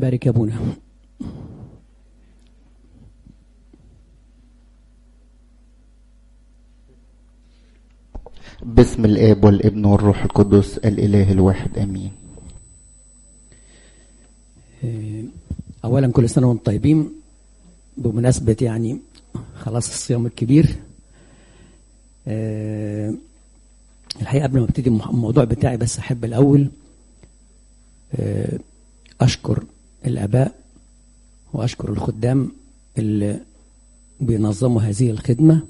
بارك يا ابونا باسم الاب والابن والروح القدس الاله الواحد امين آه، اولا كل سنه وانتم طيبين بمناسبه يعني خلاص الصيام الكبير آه، الحقيقه قبل ما ابتدي الموضوع بتاعي بس احب الاول آه، اشكر الاباء واشكر الخدام اللي بينظموا هذه الخدمه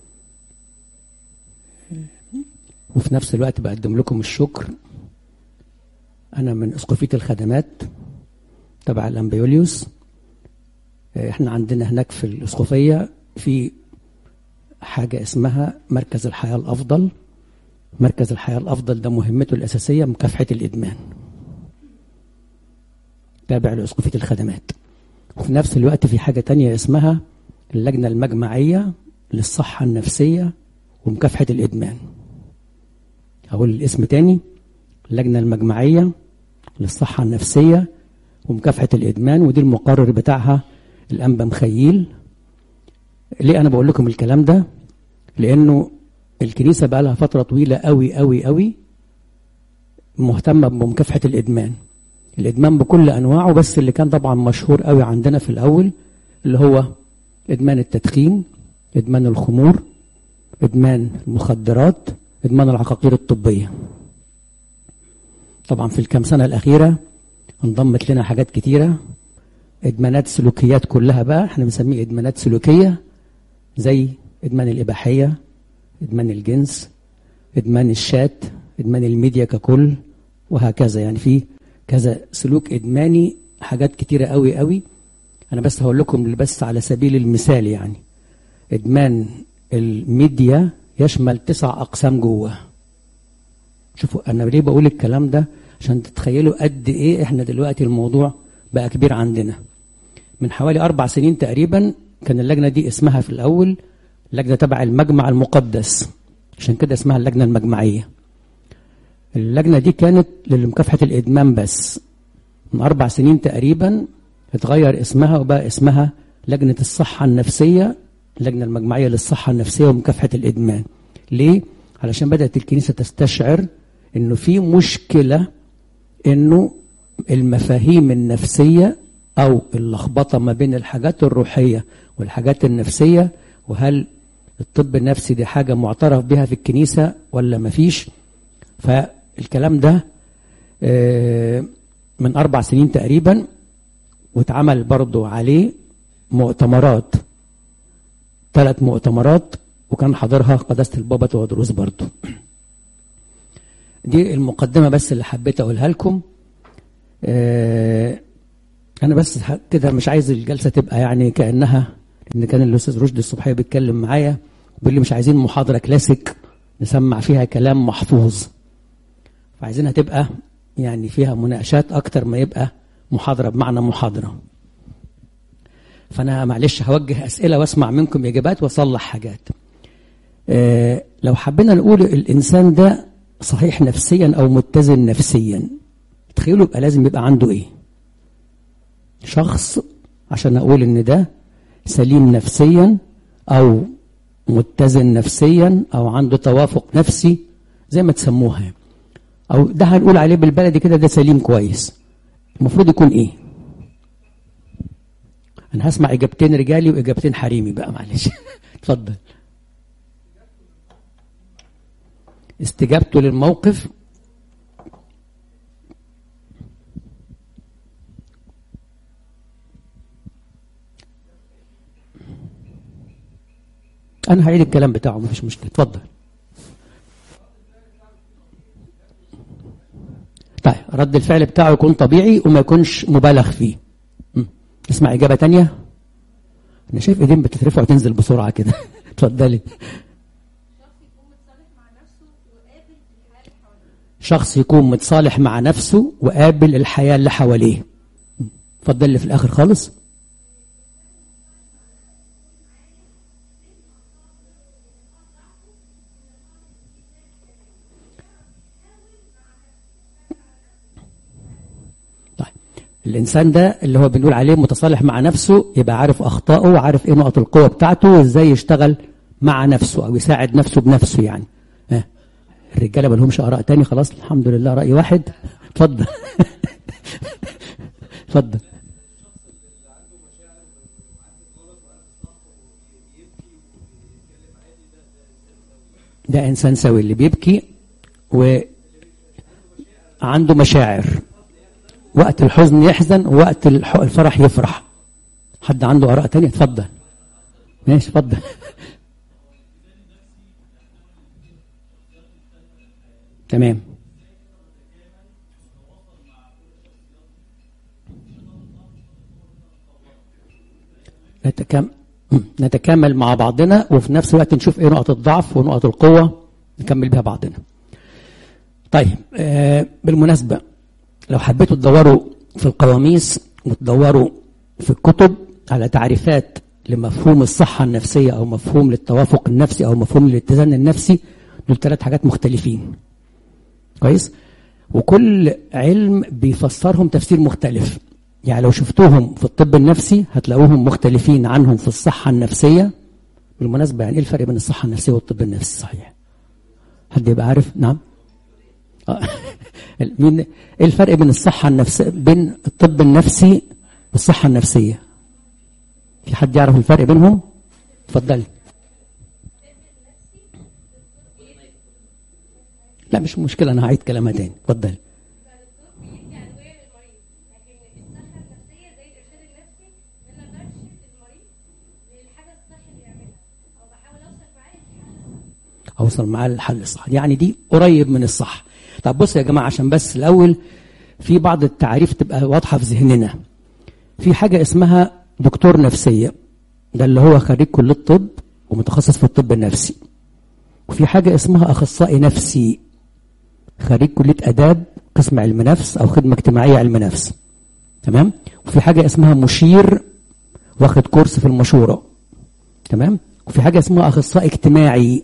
وفي نفس الوقت بقدم لكم الشكر انا من اسقفيه الخدمات تبع الامبيوليوس احنا عندنا هناك في الاسقفيه في حاجه اسمها مركز الحياه الافضل مركز الحياه الافضل ده مهمته الاساسيه مكافحه الادمان تابع لاسقفيه الخدمات وفي نفس الوقت في حاجه تانية اسمها اللجنه المجمعيه للصحه النفسيه ومكافحه الادمان أقول الاسم تاني اللجنة المجمعية للصحة النفسية ومكافحة الإدمان ودي المقرر بتاعها الأنبا مخيل ليه أنا بقول لكم الكلام ده لأنه الكنيسة بقى لها فترة طويلة قوي قوي قوي مهتمة بمكافحة الإدمان الإدمان بكل أنواعه بس اللي كان طبعا مشهور قوي عندنا في الأول اللي هو إدمان التدخين إدمان الخمور إدمان المخدرات إدمان العقاقير الطبية طبعا في الكام سنة الأخيرة انضمت لنا حاجات كتيرة إدمانات سلوكيات كلها بقى احنا بنسميه إدمانات سلوكية زي إدمان الإباحية إدمان الجنس إدمان الشات إدمان الميديا ككل وهكذا يعني في كذا سلوك إدماني حاجات كتيرة قوي قوي أنا بس هقول لكم بس على سبيل المثال يعني إدمان الميديا يشمل تسع أقسام جوه شوفوا أنا ليه بقول الكلام ده عشان تتخيلوا قد إيه إحنا دلوقتي الموضوع بقى كبير عندنا من حوالي أربع سنين تقريبا كان اللجنة دي اسمها في الأول لجنة تبع المجمع المقدس عشان كده اسمها اللجنة المجمعية اللجنة دي كانت لمكافحة الإدمان بس من أربع سنين تقريبا اتغير اسمها وبقى اسمها لجنة الصحة النفسية اللجنة المجمعية للصحة النفسية ومكافحة الإدمان ليه؟ علشان بدأت الكنيسة تستشعر إنه في مشكلة إنه المفاهيم النفسية أو اللخبطة ما بين الحاجات الروحية والحاجات النفسية وهل الطب النفسي دي حاجة معترف بها في الكنيسة ولا مفيش فالكلام ده من أربع سنين تقريبا واتعمل برضو عليه مؤتمرات ثلاث مؤتمرات وكان حاضرها قداسة البابا تودروس برضو دي المقدمة بس اللي حبيت أقولها لكم آه أنا بس كده مش عايز الجلسة تبقى يعني كأنها إن كان الأستاذ رشدي الصبحية بيتكلم معايا بيقول لي مش عايزين محاضرة كلاسيك نسمع فيها كلام محفوظ فعايزينها تبقى يعني فيها مناقشات أكتر ما يبقى محاضرة بمعنى محاضرة فانا معلش هوجه اسئله واسمع منكم اجابات واصلح حاجات أه لو حبينا نقول الانسان ده صحيح نفسيا او متزن نفسيا تخيلوا يبقى لازم يبقى عنده ايه شخص عشان اقول ان ده سليم نفسيا او متزن نفسيا او عنده توافق نفسي زي ما تسموها او ده هنقول عليه بالبلدي كده ده سليم كويس المفروض يكون ايه انا هسمع اجابتين رجالي واجابتين حريمي بقى معلش اتفضل استجابته للموقف انا هعيد الكلام بتاعه مفيش مشكله اتفضل طيب رد الفعل بتاعه يكون طبيعي وما يكونش مبالغ فيه نسمع إجابة تانية أنا شايف إيدين بتترفع وتنزل بسرعة كده اتفضلي شخص يكون متصالح مع نفسه وقابل الحياة اللي حواليه اتفضل اللي في الآخر خالص الانسان ده اللي هو بنقول عليه متصالح مع نفسه يبقى عارف اخطائه وعارف ايه نقط القوه بتاعته وازاي يشتغل مع نفسه او يساعد نفسه بنفسه يعني ها الرجاله ما لهمش اراء تاني خلاص الحمد لله راي واحد اتفضل اتفضل ده انسان سوي اللي بيبكي وعنده مشاعر وقت الحزن يحزن ووقت الح- الفرح يفرح حد عنده اراء تانية اتفضل ماشي اتفضل تمام نتكام... نتكامل مع بعضنا وفي نفس الوقت نشوف ايه نقط الضعف ونقط القوة نكمل بها بعضنا طيب آه بالمناسبة لو حبيتوا تدوروا في القواميس وتدوروا في الكتب على تعريفات لمفهوم الصحة النفسية أو مفهوم للتوافق النفسي أو مفهوم للاتزان النفسي دول ثلاث حاجات مختلفين كويس وكل علم بيفسرهم تفسير مختلف يعني لو شفتوهم في الطب النفسي هتلاقوهم مختلفين عنهم في الصحة النفسية بالمناسبة يعني ايه الفرق بين الصحة النفسية والطب النفسي صحيح حد يبقى عارف نعم آه. مين ايه الفرق بين الصحة النفسية بين الطب النفسي والصحة النفسية في حد يعرف الفرق بينهم اتفضلي لا مش مشكلة أنا هعيد كلامها تاني اتفضلي اوصل معاه للحل الصح يعني دي قريب من الصح طب بص يا جماعه عشان بس الاول في بعض التعريف تبقى واضحه في ذهننا في حاجه اسمها دكتور نفسيه ده اللي هو خريج كليه الطب ومتخصص في الطب النفسي وفي حاجه اسمها اخصائي نفسي خريج كليه اداب قسم علم نفس او خدمه اجتماعيه علم نفس تمام وفي حاجه اسمها مشير واخد كورس في المشوره تمام وفي حاجه اسمها اخصائي اجتماعي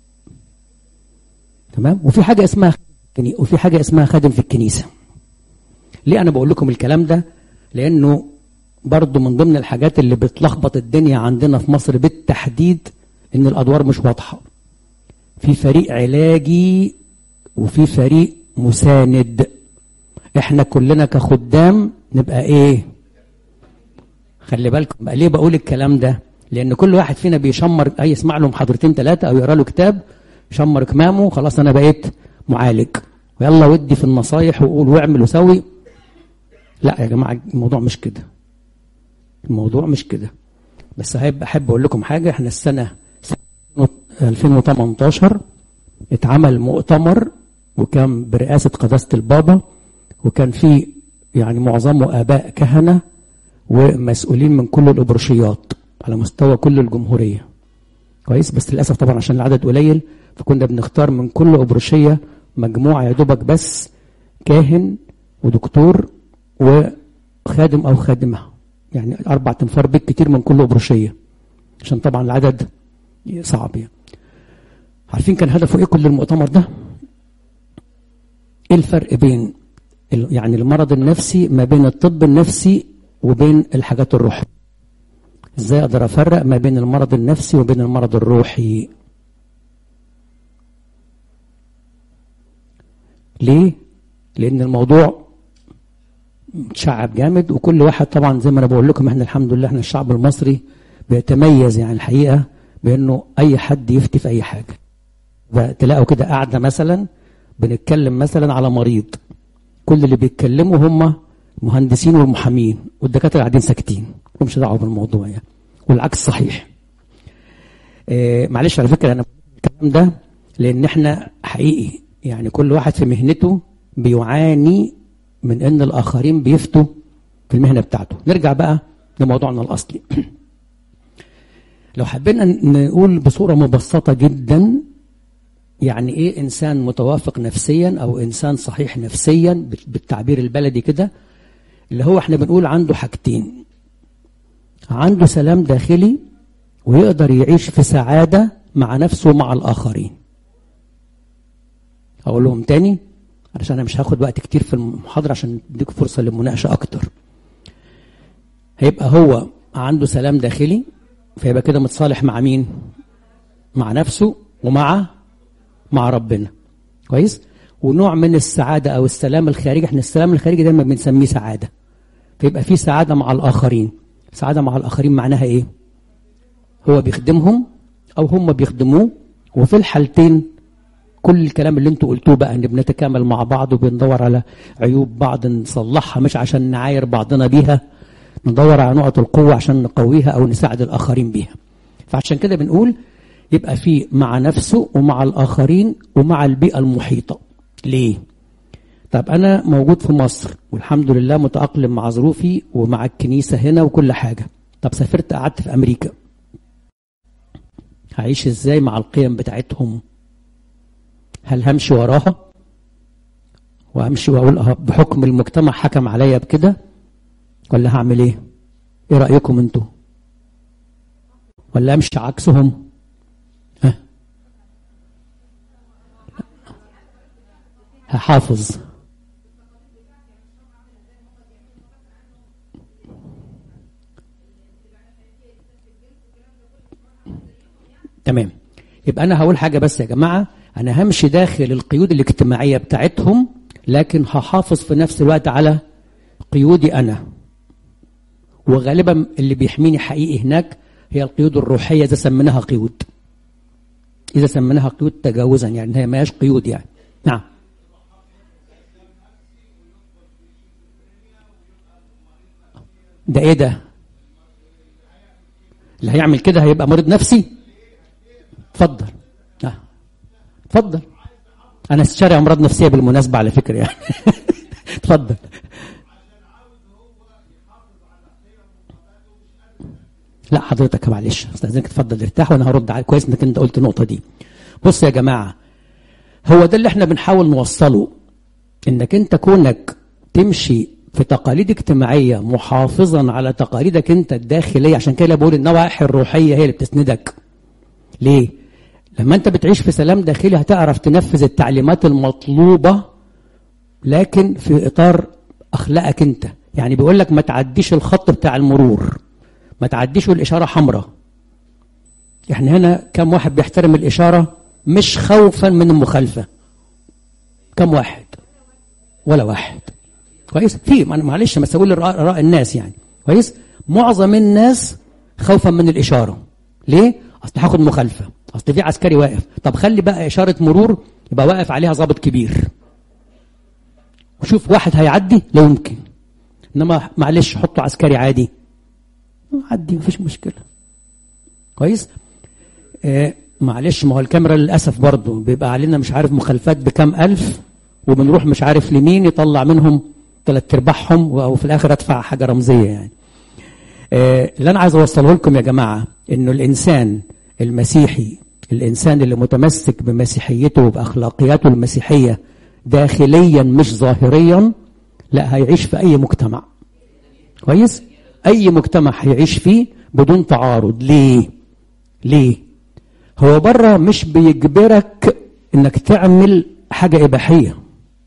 تمام وفي حاجه اسمها وفي حاجه اسمها خادم في الكنيسه ليه انا بقول لكم الكلام ده لانه برضو من ضمن الحاجات اللي بتلخبط الدنيا عندنا في مصر بالتحديد ان الادوار مش واضحه في فريق علاجي وفي فريق مساند احنا كلنا كخدام نبقى ايه خلي بالكم بقى ليه بقول الكلام ده لان كل واحد فينا بيشمر اي يسمع له محاضرتين ثلاثه او يقرا له كتاب شمر كمامه خلاص انا بقيت معالج ويلا ودي في النصايح وقول واعمل وسوي لا يا جماعه الموضوع مش كده الموضوع مش كده بس هيبقى احب اقول لكم حاجه احنا السنه 2018 اتعمل مؤتمر وكان برئاسه قداسه البابا وكان في يعني معظمه اباء كهنه ومسؤولين من كل الابرشيات على مستوى كل الجمهوريه كويس بس للاسف طبعا عشان العدد قليل فكنا بنختار من كل ابرشيه مجموعه يا دوبك بس كاهن ودكتور وخادم او خادمه يعني اربع تنفار بيت كتير من كل ابرشيه عشان طبعا العدد صعب يعني عارفين كان هدفه ايه كل المؤتمر ده ايه الفرق بين يعني المرض النفسي ما بين الطب النفسي وبين الحاجات الروحيه ازاي اقدر افرق ما بين المرض النفسي وبين المرض الروحي ليه لان الموضوع متشعب جامد وكل واحد طبعا زي ما انا بقول لكم احنا الحمد لله احنا الشعب المصري بيتميز يعني الحقيقه بانه اي حد يفتي في اي حاجه تلاقوا كده قاعده مثلا بنتكلم مثلا على مريض كل اللي بيتكلموا هم مهندسين والمحامين والدكاتره قاعدين ساكتين مش دعوه بالموضوع يعني والعكس صحيح إيه معلش على فكره انا الكلام ده لان احنا حقيقي يعني كل واحد في مهنته بيعاني من ان الاخرين بيفتوا في المهنه بتاعته نرجع بقى لموضوعنا الاصلي لو حبينا نقول بصوره مبسطه جدا يعني ايه انسان متوافق نفسيا او انسان صحيح نفسيا بالتعبير البلدي كده اللي هو احنا بنقول عنده حاجتين عنده سلام داخلي ويقدر يعيش في سعادة مع نفسه ومع الآخرين أقول لهم تاني علشان أنا مش هاخد وقت كتير في المحاضرة عشان اديكم فرصة للمناقشة أكتر هيبقى هو عنده سلام داخلي فيبقى كده متصالح مع مين مع نفسه ومع مع ربنا كويس ونوع من السعادة أو السلام الخارجي احنا السلام الخارجي دايما بنسميه سعادة فيبقى في سعادة مع الآخرين سعادة مع الآخرين معناها إيه هو بيخدمهم أو هم بيخدموه وفي الحالتين كل الكلام اللي انتوا قلتوه بقى ان بنتكامل مع بعض وبندور على عيوب بعض نصلحها مش عشان نعاير بعضنا بيها ندور على نقط القوة عشان نقويها أو نساعد الآخرين بيها فعشان كده بنقول يبقى في مع نفسه ومع الآخرين ومع البيئة المحيطة ليه؟ طب أنا موجود في مصر والحمد لله متأقلم مع ظروفي ومع الكنيسة هنا وكل حاجة طب سافرت قعدت في أمريكا هعيش إزاي مع القيم بتاعتهم هل همشي وراها وأمشي وأقول أه بحكم المجتمع حكم عليا بكده ولا هعمل ايه ايه رأيكم انتوا ولا امشي عكسهم ها هحافظ تمام يبقى انا هقول حاجه بس يا جماعه انا همشي داخل القيود الاجتماعيه بتاعتهم لكن هحافظ في نفس الوقت على قيودي انا وغالبا اللي بيحميني حقيقي هناك هي القيود الروحيه اذا سميناها قيود اذا سميناها قيود تجاوزا يعني هي ما هياش قيود يعني نعم ده ايه ده اللي هيعمل كده هيبقى مريض نفسي اتفضل آه. اتفضل انا استشاري امراض نفسيه بالمناسبه على فكره يعني اتفضل لا حضرتك معلش استاذنك اتفضل ارتاح وانا هرد عليك كويس انك انت قلت النقطه دي بص يا جماعه هو ده اللي احنا بنحاول نوصله انك انت كونك تمشي في تقاليد اجتماعيه محافظا على تقاليدك انت الداخليه عشان كده بقول النواحي الروحيه هي اللي بتسندك ليه لما انت بتعيش في سلام داخلي هتعرف تنفذ التعليمات المطلوبه لكن في اطار اخلاقك انت يعني بيقول لك ما تعديش الخط بتاع المرور ما تعديش الإشارة حمراء احنا هنا كم واحد بيحترم الإشارة مش خوفا من المخالفة كم واحد ولا واحد كويس في معلش ما تسوي لي رأي الناس يعني كويس معظم الناس خوفا من الإشارة ليه اصل هاخد مخالفة اصل في عسكري واقف طب خلي بقى إشارة مرور يبقى واقف عليها ضابط كبير وشوف واحد هيعدي لا يمكن انما معلش حطه عسكري عادي عدي مفيش مشكلة كويس آه معلش ما هو الكاميرا للأسف برضه بيبقى علينا مش عارف مخالفات بكام ألف وبنروح مش عارف لمين يطلع منهم ثلاث ارباعهم وفي الآخر أدفع حاجة رمزية يعني آه اللي أنا عايز أوصله لكم يا جماعة إنه الإنسان المسيحي الإنسان اللي متمسك بمسيحيته وبأخلاقياته المسيحية داخليا مش ظاهريا لا هيعيش في أي مجتمع كويس؟ أي مجتمع هيعيش فيه بدون تعارض ليه؟ ليه؟ هو بره مش بيجبرك انك تعمل حاجة إباحية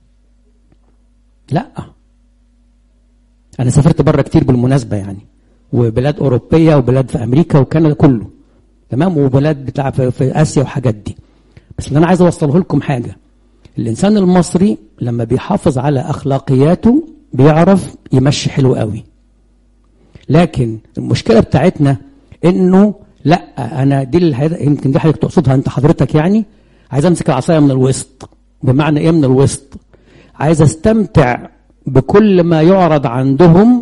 لا أنا سافرت بره كتير بالمناسبة يعني وبلاد أوروبية وبلاد في أمريكا وكندا كله تمام وبلاد بتاع في, في آسيا وحاجات دي بس اللي أنا عايز أوصله لكم حاجة الإنسان المصري لما بيحافظ على أخلاقياته بيعرف يمشي حلو قوي لكن المشكلة بتاعتنا انه لا انا دي اللي يمكن دي حضرتك تقصدها انت حضرتك يعني عايز امسك العصايه من الوسط بمعنى ايه من الوسط عايز استمتع بكل ما يعرض عندهم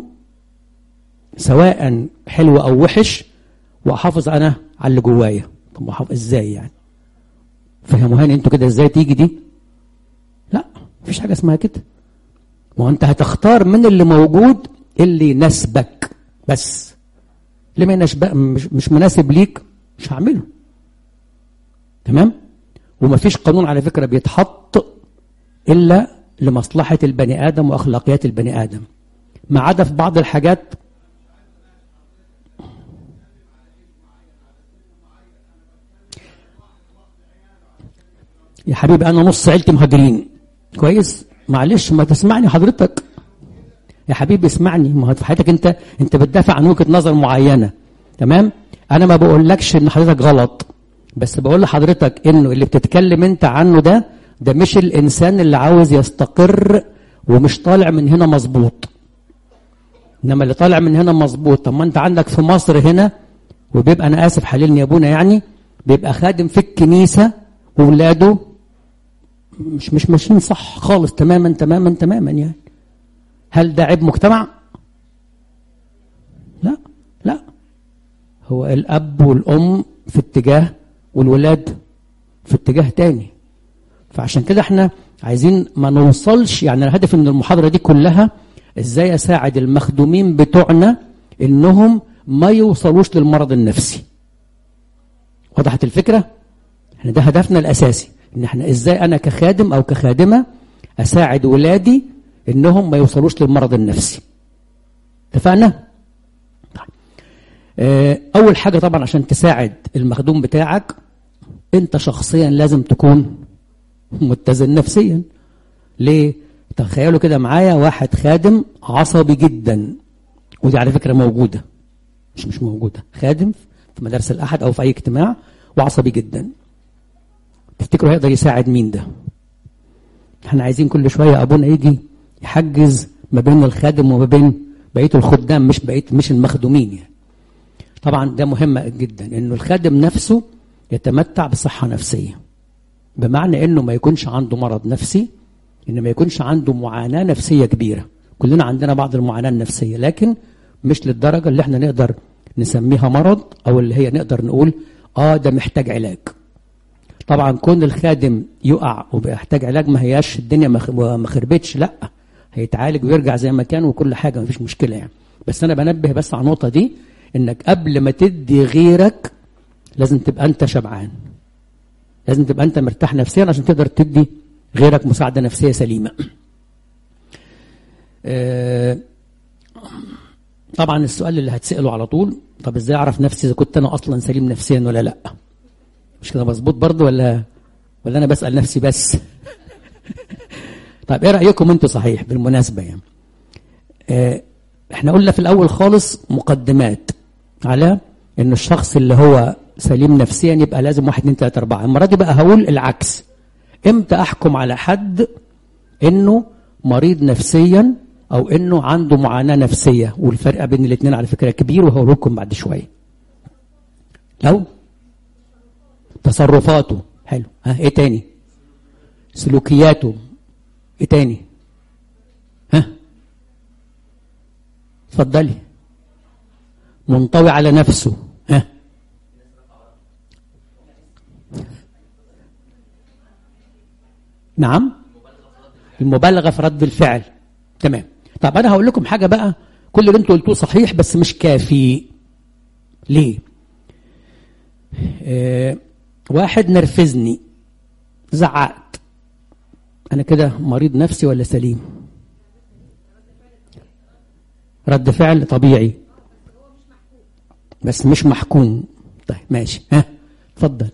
سواء حلو او وحش واحافظ انا على اللي جوايا طب احافظ ازاي يعني فهموهاني انتوا كده ازاي تيجي دي لا مفيش حاجه اسمها كده وانت هتختار من اللي موجود اللي يناسبك بس اللي ما يناسب مش, مش مناسب ليك مش هعمله تمام ومفيش قانون على فكرة بيتحط إلا لمصلحة البني آدم وأخلاقيات البني آدم ما عدا في بعض الحاجات يا حبيبي أنا نص عيلتي مهاجرين كويس معلش ما تسمعني حضرتك يا حبيبي اسمعني ما هو في حياتك انت انت بتدافع عن وجهه نظر معينه تمام انا ما بقولكش ان حضرتك غلط بس بقول لحضرتك انه اللي بتتكلم انت عنه ده ده مش الانسان اللي عاوز يستقر ومش طالع من هنا مظبوط انما اللي طالع من هنا مظبوط طب ما انت عندك في مصر هنا وبيبقى انا اسف حللني يا ابونا يعني بيبقى خادم في الكنيسه وولاده مش مش ماشيين صح خالص تماما تماما تماما يعني هل ده عيب مجتمع؟ لا لا هو الاب والام في اتجاه والولاد في اتجاه تاني فعشان كده احنا عايزين ما نوصلش يعني الهدف من المحاضره دي كلها ازاي اساعد المخدومين بتوعنا انهم ما يوصلوش للمرض النفسي وضحت الفكره احنا ده هدفنا الاساسي ان احنا ازاي انا كخادم او كخادمه اساعد ولادي انهم ما يوصلوش للمرض النفسي اتفقنا اه اول حاجه طبعا عشان تساعد المخدوم بتاعك انت شخصيا لازم تكون متزن نفسيا ليه تخيلوا كده معايا واحد خادم عصبي جدا ودي على فكره موجوده مش مش موجوده خادم في مدارس الاحد او في اي اجتماع وعصبي جدا تفتكروا هيقدر يساعد مين ده احنا عايزين كل شويه ابونا يجي يحجز ما بين الخادم وما بين بقيه الخدام مش بقيه مش المخدومين يعني طبعا ده مهم جدا انه الخادم نفسه يتمتع بصحه نفسيه بمعنى انه ما يكونش عنده مرض نفسي ان ما يكونش عنده معاناه نفسيه كبيره كلنا عندنا بعض المعاناه النفسيه لكن مش للدرجه اللي احنا نقدر نسميها مرض او اللي هي نقدر نقول اه ده محتاج علاج طبعا كون الخادم يقع وبيحتاج علاج ما هياش الدنيا ما خربتش لا هيتعالج ويرجع زي ما كان وكل حاجه ما فيش مشكله يعني بس انا بنبه بس على النقطه دي انك قبل ما تدي غيرك لازم تبقى انت شبعان لازم تبقى انت مرتاح نفسيا عشان تقدر تدي غيرك مساعده نفسيه سليمه آه طبعا السؤال اللي هتساله على طول طب ازاي اعرف نفسي اذا كنت انا اصلا سليم نفسيا ولا لا مش كده مظبوط برضه ولا ولا انا بسال نفسي بس طيب ايه رايكم انتوا صحيح بالمناسبه يعني اه احنا قلنا في الاول خالص مقدمات على ان الشخص اللي هو سليم نفسيا يبقى لازم واحد اتنين تلاته اربعه المره دي بقى هقول العكس امتى احكم على حد انه مريض نفسيا او انه عنده معاناه نفسيه والفرق بين الاثنين على فكره كبير وهقول لكم بعد شويه لو تصرفاته حلو ها ايه تاني سلوكياته ايه تاني ها اتفضلي منطوي على نفسه ها نعم المبالغه في رد الفعل تمام طب انا هقول لكم حاجه بقى كل اللي انتوا قلتوه صحيح بس مش كافي ليه آه واحد نرفزني زعقت انا كده مريض نفسي ولا سليم رد فعل طبيعي بس مش محكوم طيب ماشي ها اتفضل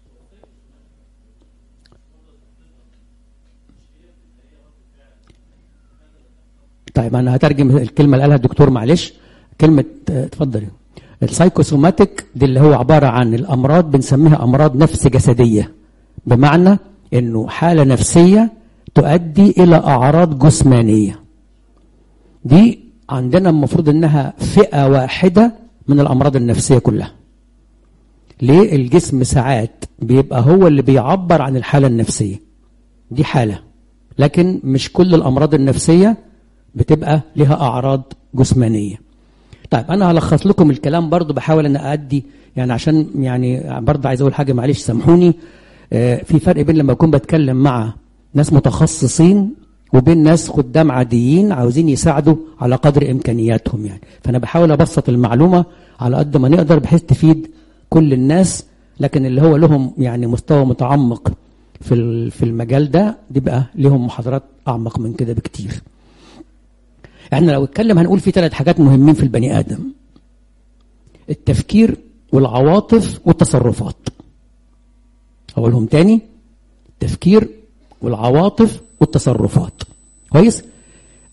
طيب انا هترجم الكلمه اللي قالها الدكتور معلش كلمه اتفضلي السايكوسوماتيك دي اللي هو عباره عن الامراض بنسميها امراض نفس جسديه بمعنى انه حاله نفسيه تؤدي الى اعراض جسمانيه دي عندنا المفروض انها فئه واحده من الامراض النفسيه كلها ليه الجسم ساعات بيبقى هو اللي بيعبر عن الحاله النفسيه دي حاله لكن مش كل الامراض النفسيه بتبقى لها اعراض جسمانيه طيب انا هلخص لكم الكلام برضو بحاول ان ادي يعني عشان يعني برضو عايز اقول حاجه معلش سامحوني آه في فرق بين لما اكون بتكلم مع ناس متخصصين وبين ناس خدام عاديين عاوزين يساعدوا على قدر امكانياتهم يعني فانا بحاول ابسط المعلومه على قد ما نقدر بحيث تفيد كل الناس لكن اللي هو لهم يعني مستوى متعمق في في المجال ده دي بقى لهم محاضرات اعمق من كده بكتير احنا لو اتكلم هنقول في ثلاث حاجات مهمين في البني ادم التفكير والعواطف والتصرفات اقولهم تاني التفكير والعواطف والتصرفات كويس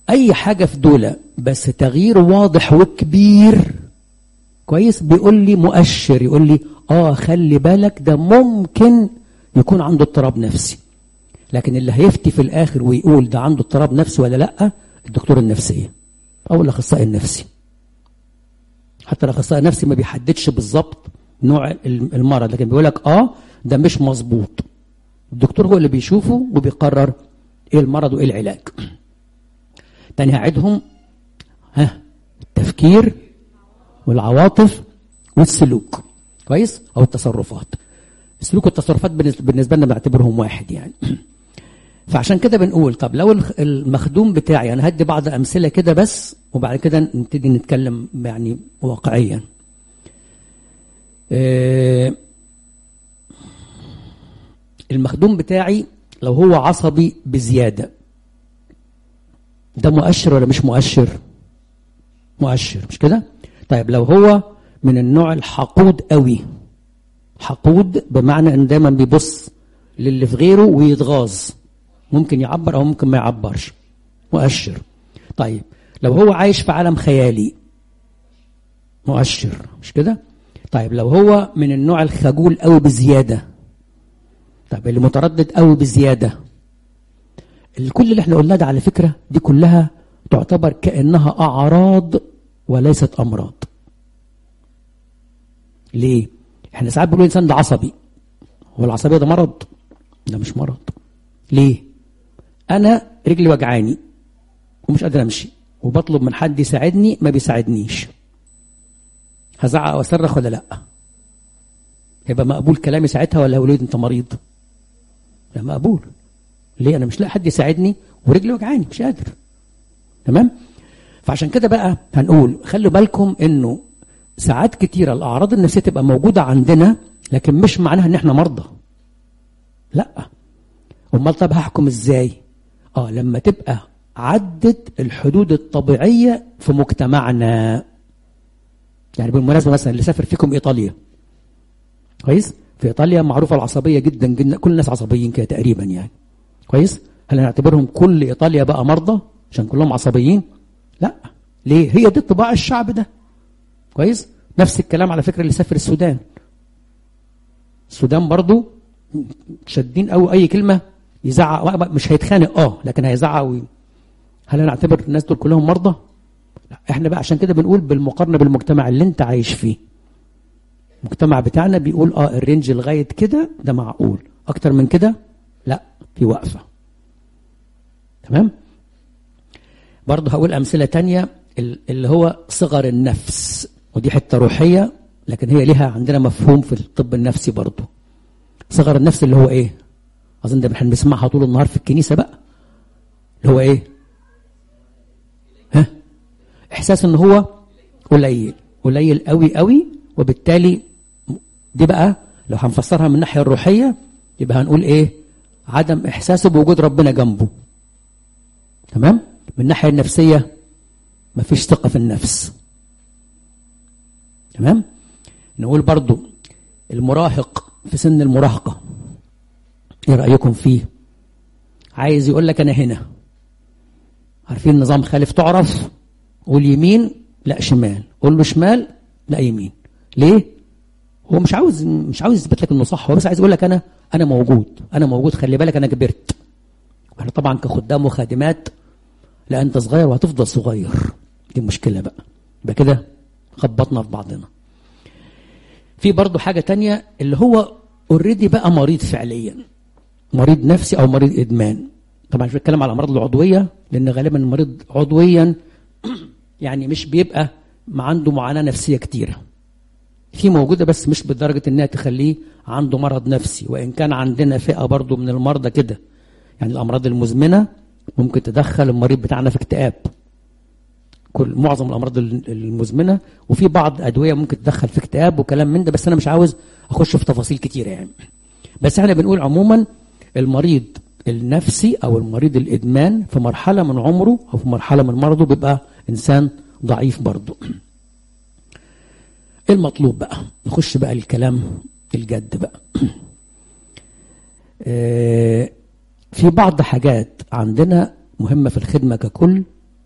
اي حاجه في دول بس تغيير واضح وكبير كويس بيقول لي مؤشر يقول لي اه خلي بالك ده ممكن يكون عنده اضطراب نفسي لكن اللي هيفتي في الاخر ويقول ده عنده اضطراب نفسي ولا لا الدكتور النفسيه او الاخصائي النفسي حتى الاخصائي النفسي ما بيحددش بالظبط نوع المرض لكن بيقول لك اه ده مش مظبوط الدكتور هو اللي بيشوفه وبيقرر ايه المرض وايه العلاج تاني هعيدهم ها التفكير والعواطف والسلوك كويس او التصرفات السلوك والتصرفات بالنسبه لنا بنعتبرهم واحد يعني فعشان كده بنقول طب لو المخدوم بتاعي انا هدي بعض امثله كده بس وبعد كده نبتدي نتكلم يعني واقعيا المخدوم بتاعي لو هو عصبي بزياده ده مؤشر ولا مش مؤشر مؤشر مش كده طيب لو هو من النوع الحقود قوي حقود بمعنى ان دايما بيبص للي في غيره ويتغاظ ممكن يعبر او ممكن ما يعبرش مؤشر طيب لو هو عايش في عالم خيالي مؤشر مش كده طيب لو هو من النوع الخجول قوي بزياده طيب اللي متردد قوي بزياده كل اللي احنا قلناه ده على فكره دي كلها تعتبر كانها اعراض وليست امراض ليه احنا ساعات بنقول الانسان ده عصبي هو العصبيه ده مرض ده مش مرض ليه انا رجلي وجعاني ومش قادر امشي وبطلب من حد يساعدني ما بيساعدنيش هزعق واصرخ ولا لا هيبقى مقبول كلامي ساعتها ولا هقول انت مريض لا مقبول ليه انا مش لاقي حد يساعدني ورجلي وجعاني مش قادر تمام فعشان كده بقى هنقول خلوا بالكم انه ساعات كتيرة الأعراض النفسية تبقى موجودة عندنا لكن مش معناها إن إحنا مرضى. لا. أمال طب هحكم إزاي؟ آه لما تبقى عدت الحدود الطبيعية في مجتمعنا. يعني بالمناسبة مثلا اللي سافر فيكم إيطاليا. كويس؟ في إيطاليا معروفة العصبية جدا جدا كل الناس عصبيين كده تقريبا يعني. كويس؟ هل نعتبرهم كل إيطاليا بقى مرضى عشان كلهم عصبيين؟ لا. ليه؟ هي دي طباع الشعب ده. كويس نفس الكلام على فكرة اللي سافر السودان السودان برضو شادين قوي اي كلمة يزعق مش هيتخانق اه لكن هيزعق وي... هل انا اعتبر الناس دول كلهم مرضى لا احنا بقى عشان كده بنقول بالمقارنة بالمجتمع اللي انت عايش فيه المجتمع بتاعنا بيقول اه الرينج لغاية كده ده معقول اكتر من كده لا في وقفة تمام برضه هقول امثلة تانية اللي هو صغر النفس ودي حته روحيه لكن هي لها عندنا مفهوم في الطب النفسي برضه صغر النفس اللي هو ايه اظن ده احنا بنسمعها طول النهار في الكنيسه بقى اللي هو ايه ها احساس ان هو قليل قليل قوي قوي وبالتالي دي بقى لو هنفسرها من الناحيه الروحيه يبقى هنقول ايه عدم احساسه بوجود ربنا جنبه تمام من الناحيه النفسيه مفيش ثقه في النفس تمام نقول برضو المراهق في سن المراهقة ايه رأيكم فيه عايز يقول لك انا هنا عارفين نظام خالف تعرف قول يمين لا شمال قول له شمال لا يمين ليه هو مش عاوز مش عاوز يثبت لك انه صح هو بس عايز يقول لك انا انا موجود انا موجود خلي بالك انا كبرت واحنا طبعا كخدام وخادمات لا انت صغير وهتفضل صغير دي مشكله بقى يبقى كده خبطنا في بعضنا في برضو حاجة تانية اللي هو اوريدي بقى مريض فعليا مريض نفسي او مريض ادمان طبعا مش بتكلم على الامراض العضويه لان غالبا المريض عضويا يعني مش بيبقى ما عنده معاناه نفسيه كتيره في موجوده بس مش بدرجه انها تخليه عنده مرض نفسي وان كان عندنا فئه برضو من المرضى كده يعني الامراض المزمنه ممكن تدخل المريض بتاعنا في اكتئاب كل معظم الامراض المزمنه وفي بعض ادويه ممكن تدخل في اكتئاب وكلام من ده بس انا مش عاوز اخش في تفاصيل كتيره يعني بس احنا بنقول عموما المريض النفسي او المريض الادمان في مرحله من عمره او في مرحله من مرضه بيبقى انسان ضعيف برضه المطلوب بقى نخش بقى الكلام الجد بقى في بعض حاجات عندنا مهمه في الخدمه ككل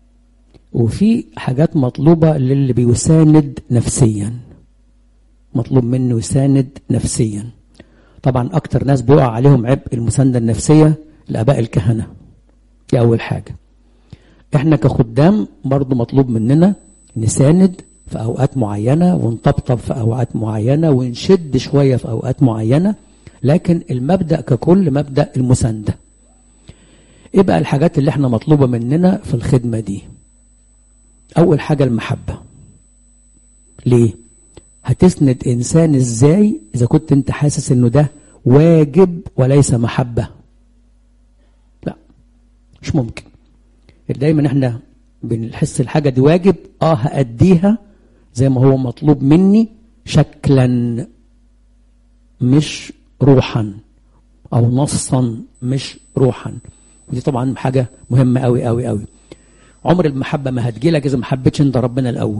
وفي حاجات مطلوبة للي بيساند نفسيا مطلوب منه يساند نفسيا طبعا أكتر ناس بيقع عليهم عبء المساندة النفسية الآباء الكهنة دي أول حاجة احنا كخدام برضو مطلوب مننا نساند في أوقات معينة ونطبطب في أوقات معينة ونشد شوية في أوقات معينة لكن المبدأ ككل مبدأ المساندة ايه بقى الحاجات اللي احنا مطلوبة مننا في الخدمة دي أول حاجة المحبة ليه؟ هتسند إنسان إزاي إذا كنت أنت حاسس إنه ده واجب وليس محبة لا مش ممكن دايما احنا بنحس الحاجة دي واجب اه هأديها زي ما هو مطلوب مني شكلا مش روحا او نصا مش روحا ودي طبعا حاجة مهمة قوي قوي قوي عمر المحبة ما هتجيلك إذا ما حبيتش أنت ربنا الأول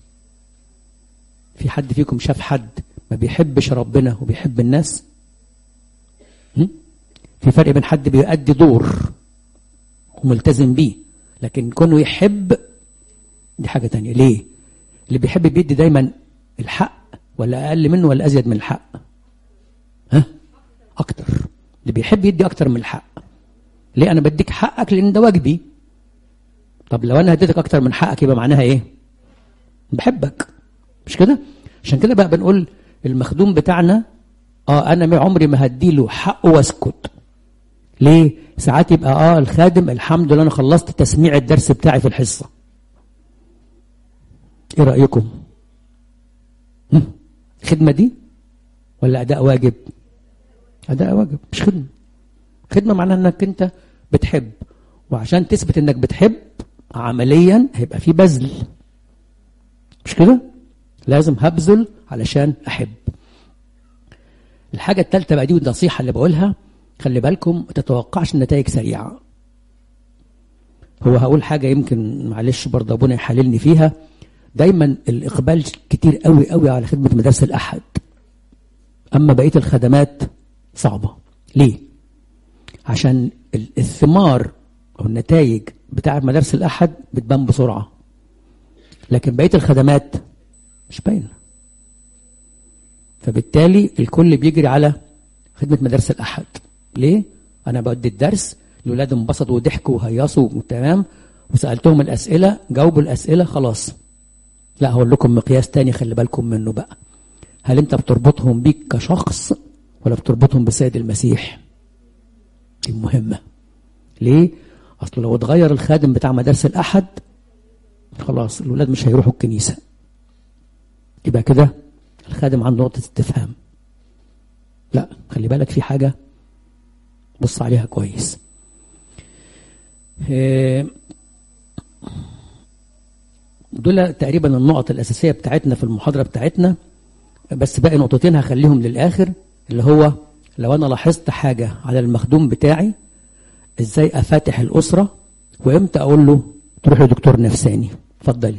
في حد فيكم شاف حد ما بيحبش ربنا وبيحب الناس هم؟ في فرق بين حد بيؤدي دور وملتزم بيه لكن كونه يحب دي حاجة تانية ليه اللي بيحب بيدي دايما الحق ولا أقل منه ولا أزيد من الحق ها أكتر اللي بيحب يدي أكتر من الحق ليه أنا بديك حقك لأن ده واجبي طب لو أنا هديتك أكتر من حقك يبقى معناها إيه بحبك مش كده عشان كده بقى بنقول المخدوم بتاعنا اه انا عمري ما هديله حقه واسكت ليه ساعات يبقى اه الخادم الحمد لله انا خلصت تسميع الدرس بتاعي في الحصه ايه رايكم خدمه دي ولا اداء واجب اداء واجب مش خدمه خدمه معناها انك انت بتحب وعشان تثبت انك بتحب عمليا هيبقى في بذل مش كده لازم هبذل علشان احب الحاجة الثالثة بقى دي والنصيحة اللي بقولها خلي بالكم ما تتوقعش النتائج سريعة هو هقول حاجة يمكن معلش برضه أبونا يحللني فيها دايما الإقبال كتير قوي قوي على خدمة مدارس الأحد أما بقية الخدمات صعبة ليه؟ عشان الثمار أو النتائج بتاع مدارس الأحد بتبان بسرعة لكن بقية الخدمات مش باينه فبالتالي الكل بيجري على خدمة مدارس الأحد ليه؟ أنا بدي الدرس الولاد انبسطوا وضحكوا وهيصوا تمام وسألتهم الأسئلة جاوبوا الأسئلة خلاص لا هقول لكم مقياس تاني خلي بالكم منه بقى هل أنت بتربطهم بيك كشخص ولا بتربطهم بسيد المسيح دي مهمة ليه؟ أصل لو اتغير الخادم بتاع مدارس الأحد خلاص الولاد مش هيروحوا الكنيسة يبقى كده الخادم عنده نقطة استفهام لا خلي بالك في حاجة بص عليها كويس دول تقريبا النقط الأساسية بتاعتنا في المحاضرة بتاعتنا بس باقي نقطتين هخليهم للآخر اللي هو لو أنا لاحظت حاجة على المخدوم بتاعي إزاي أفاتح الأسرة وإمتى أقول له تروح لدكتور نفساني اتفضلي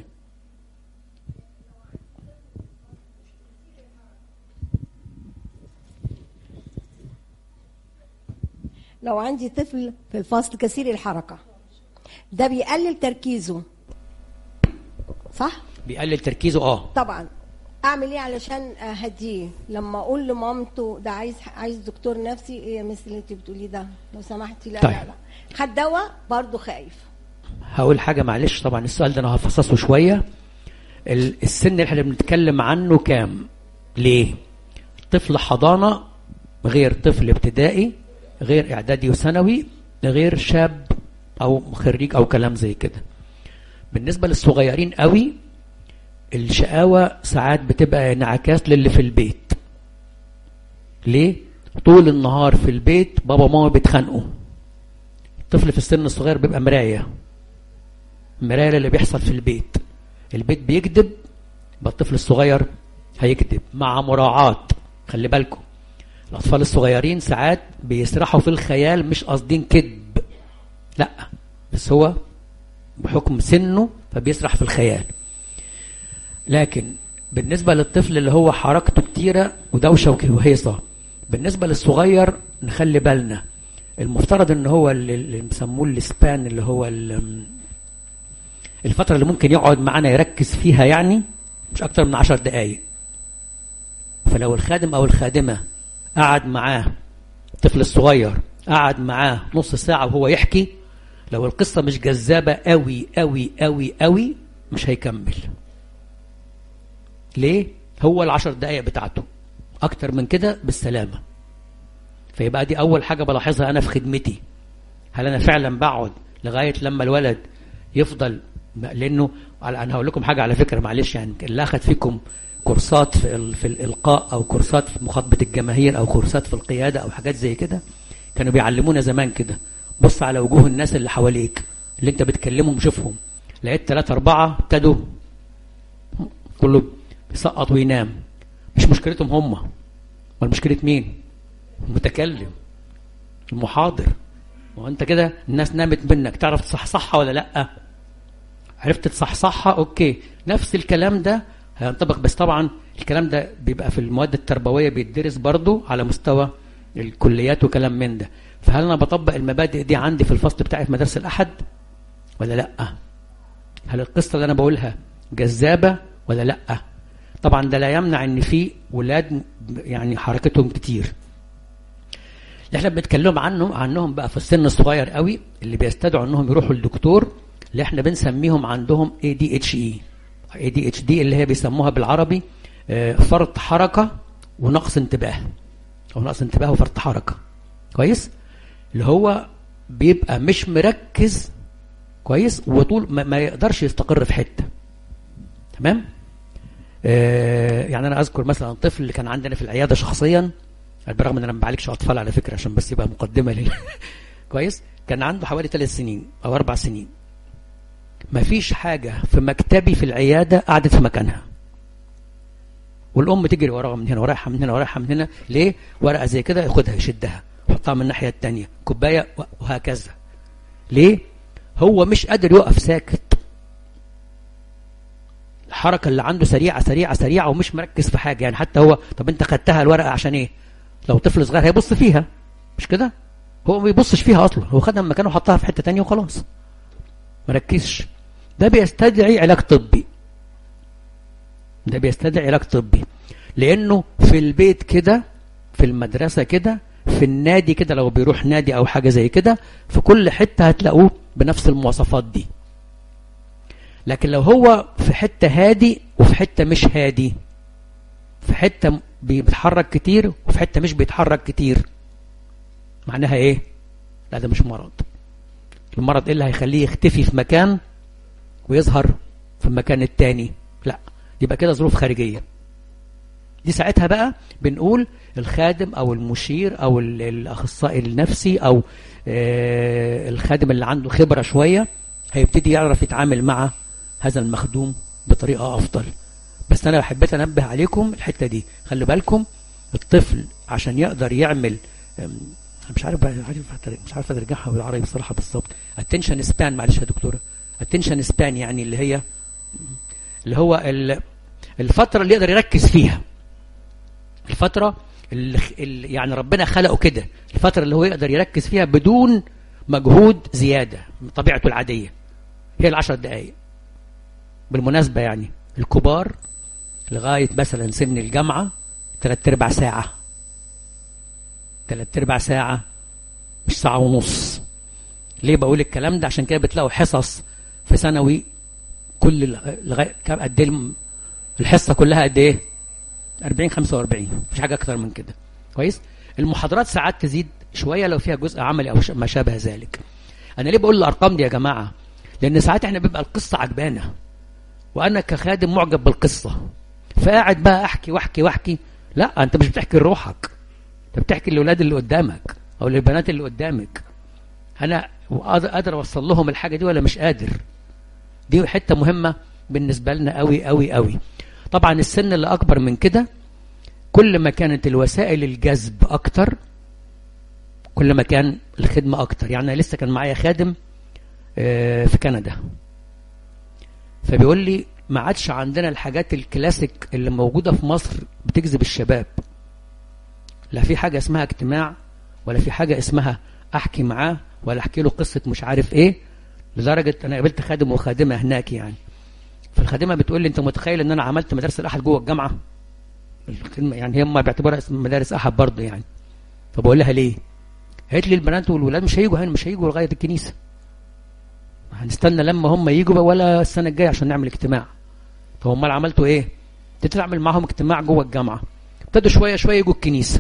لو عندي طفل في الفصل كثير الحركة ده بيقلل تركيزه صح؟ بيقلل تركيزه اه طبعا اعمل ايه علشان اهديه لما اقول لمامته ده عايز عايز دكتور نفسي ايه يا مس اللي انت بتقوليه ده لو سمحتي لا طيب. لا لا خد دواء برضه خايف هقول حاجة معلش طبعا السؤال ده أنا هفصصه شوية ال- السن اللي احنا بنتكلم عنه كام ليه طفل حضانة غير طفل ابتدائي غير إعدادي وثانوي غير شاب أو خريج أو كلام زي كده بالنسبة للصغيرين قوي الشقاوة ساعات بتبقى انعكاس للي في البيت ليه طول النهار في البيت بابا وماما بيتخانقوا الطفل في السن الصغير بيبقى مراية مراية للي بيحصل في البيت البيت بيكذب يبقى الطفل الصغير هيكذب مع مراعاة خلي بالكم الأطفال الصغيرين ساعات بيسرحوا في الخيال مش قاصدين كذب لا بس هو بحكم سنه فبيسرح في الخيال لكن بالنسبة للطفل اللي هو حركته كتيرة ودوشة وهيصة بالنسبة للصغير نخلي بالنا المفترض ان هو اللي اللي بيسموه السبان اللي هو ال- الفترة اللي ممكن يقعد معانا يركز فيها يعني مش أكتر من عشر دقايق فلو الخادم أو الخادمة قعد معاه الطفل الصغير قعد معاه نص ساعة وهو يحكي لو القصة مش جذابة قوي قوي قوي قوي مش هيكمل ليه؟ هو العشر دقايق بتاعته أكتر من كده بالسلامة فيبقى دي أول حاجة بلاحظها أنا في خدمتي هل أنا فعلا بقعد لغاية لما الولد يفضل لأنه أنا هقول لكم حاجة على فكرة معلش يعني اللي أخد فيكم كورسات في, ال... في الإلقاء أو كورسات في مخاطبة الجماهير أو كورسات في القيادة أو حاجات زي كده كانوا بيعلمونا زمان كده بص على وجوه الناس اللي حواليك اللي انت بتكلمهم شوفهم لقيت ثلاثة أربعة ابتدوا كله يسقط وينام مش مشكلتهم هم امال مشكلة مين المتكلم المحاضر وانت كده الناس نامت منك تعرف تصحصحها ولا لا عرفت تصحصحها اوكي نفس الكلام ده هينطبق بس طبعا الكلام ده بيبقى في المواد التربويه بيدرس برضه على مستوى الكليات وكلام من ده فهل انا بطبق المبادئ دي عندي في الفصل بتاعي في مدرسه الاحد ولا لا هل القصه اللي انا بقولها جذابه ولا لا طبعا ده لا يمنع ان في ولاد يعني حركتهم كتير اللي احنا بنتكلم عنهم عنهم بقى في السن الصغير قوي اللي بيستدعوا انهم يروحوا للدكتور اللي احنا بنسميهم عندهم ADHE ADHD اللي هي بيسموها بالعربي فرط حركة ونقص انتباه او نقص انتباه وفرط حركة كويس اللي هو بيبقى مش مركز كويس وطول ما, ما يقدرش يستقر في حتة تمام آه يعني انا اذكر مثلا طفل اللي كان عندنا في العيادة شخصيا بالرغم ان انا ما بعالجش اطفال على فكرة عشان بس يبقى مقدمة لل كويس كان عنده حوالي ثلاث سنين او اربع سنين ما فيش حاجة في مكتبي في العيادة قعدت في مكانها والأم تجري وراها من هنا ورايحة من هنا ورايحة من هنا ليه؟ ورقة زي كده ياخدها يشدها يحطها من الناحية التانية كوباية وهكذا ليه؟ هو مش قادر يقف ساكت الحركة اللي عنده سريعة سريعة سريعة ومش مركز في حاجة يعني حتى هو طب انت خدتها الورقة عشان ايه؟ لو طفل صغير هيبص فيها مش كده؟ هو ما بيبصش فيها اصلا هو خدها من مكانه وحطها في حتة تانية وخلاص مركزش ده بيستدعي علاج طبي ده بيستدعي علاج طبي لانه في البيت كده في المدرسة كده في النادي كده لو بيروح نادي او حاجة زي كده في كل حتة هتلاقوه بنفس المواصفات دي لكن لو هو في حتة هادي وفي حتة مش هادي في حتة بيتحرك كتير وفي حتة مش بيتحرك كتير معناها ايه لا ده مش مرض المرض ايه اللي هيخليه يختفي في مكان ويظهر في المكان التاني لا يبقى كده ظروف خارجية دي ساعتها بقى بنقول الخادم او المشير او الاخصائي النفسي او آه الخادم اللي عنده خبرة شوية هيبتدي يعرف يتعامل مع هذا المخدوم بطريقة افضل بس انا حبيت انبه عليكم الحتة دي خلي بالكم الطفل عشان يقدر يعمل مش عارف مش عارف اترجمها بالعربي بصراحه بالظبط اتنشن سبان معلش يا دكتوره اتنشن سبان يعني اللي هي اللي هو الفتره اللي يقدر يركز فيها الفتره اللي, اللي يعني ربنا خلقه كده الفتره اللي هو يقدر يركز فيها بدون مجهود زياده من طبيعته العاديه هي العشر دقائق بالمناسبه يعني الكبار لغايه مثلا سن الجامعه ثلاث ارباع ساعه ثلاث ارباع ساعة مش ساعة ونص ليه بقول الكلام ده عشان كده بتلاقوا حصص في ثانوي كل لغاية قد ايه الحصة كلها قد ايه 40 45 مفيش حاجة أكتر من كده كويس المحاضرات ساعات تزيد شوية لو فيها جزء عملي أو ما شابه ذلك أنا ليه بقول الأرقام دي يا جماعة لأن ساعات احنا بيبقى القصة عجبانة وأنا كخادم معجب بالقصة فقاعد بقى أحكي وأحكي وأحكي لا أنت مش بتحكي لروحك انت بتحكي للاولاد اللي قدامك او للبنات اللي قدامك انا قادر اوصل لهم الحاجه دي ولا مش قادر دي حته مهمه بالنسبه لنا قوي قوي قوي طبعا السن اللي اكبر من كده كل ما كانت الوسائل الجذب اكتر كل ما كان الخدمه اكتر يعني لسه كان معايا خادم في كندا فبيقول لي ما عادش عندنا الحاجات الكلاسيك اللي موجوده في مصر بتجذب الشباب لا في حاجة اسمها اجتماع ولا في حاجة اسمها احكي معاه ولا احكي له قصة مش عارف ايه لدرجه انا قابلت خادم وخادمه هناك يعني فالخادمه بتقول لي انت متخيل ان انا عملت مدارس الاحد جوه الجامعه الكلمه يعني هم بيعتبرها اسم مدارس احد برضه يعني فبقول لها ليه قالت لي البنات والولاد مش هيجوا هنا مش هيجوا لغايه الكنيسه هنستنى لما هم يجوا بقى ولا السنه الجايه عشان نعمل اجتماع طب امال عملتوا ايه ابتديت اعمل معاهم اجتماع جوه الجامعه ابتدوا شويه شويه يجوا الكنيسه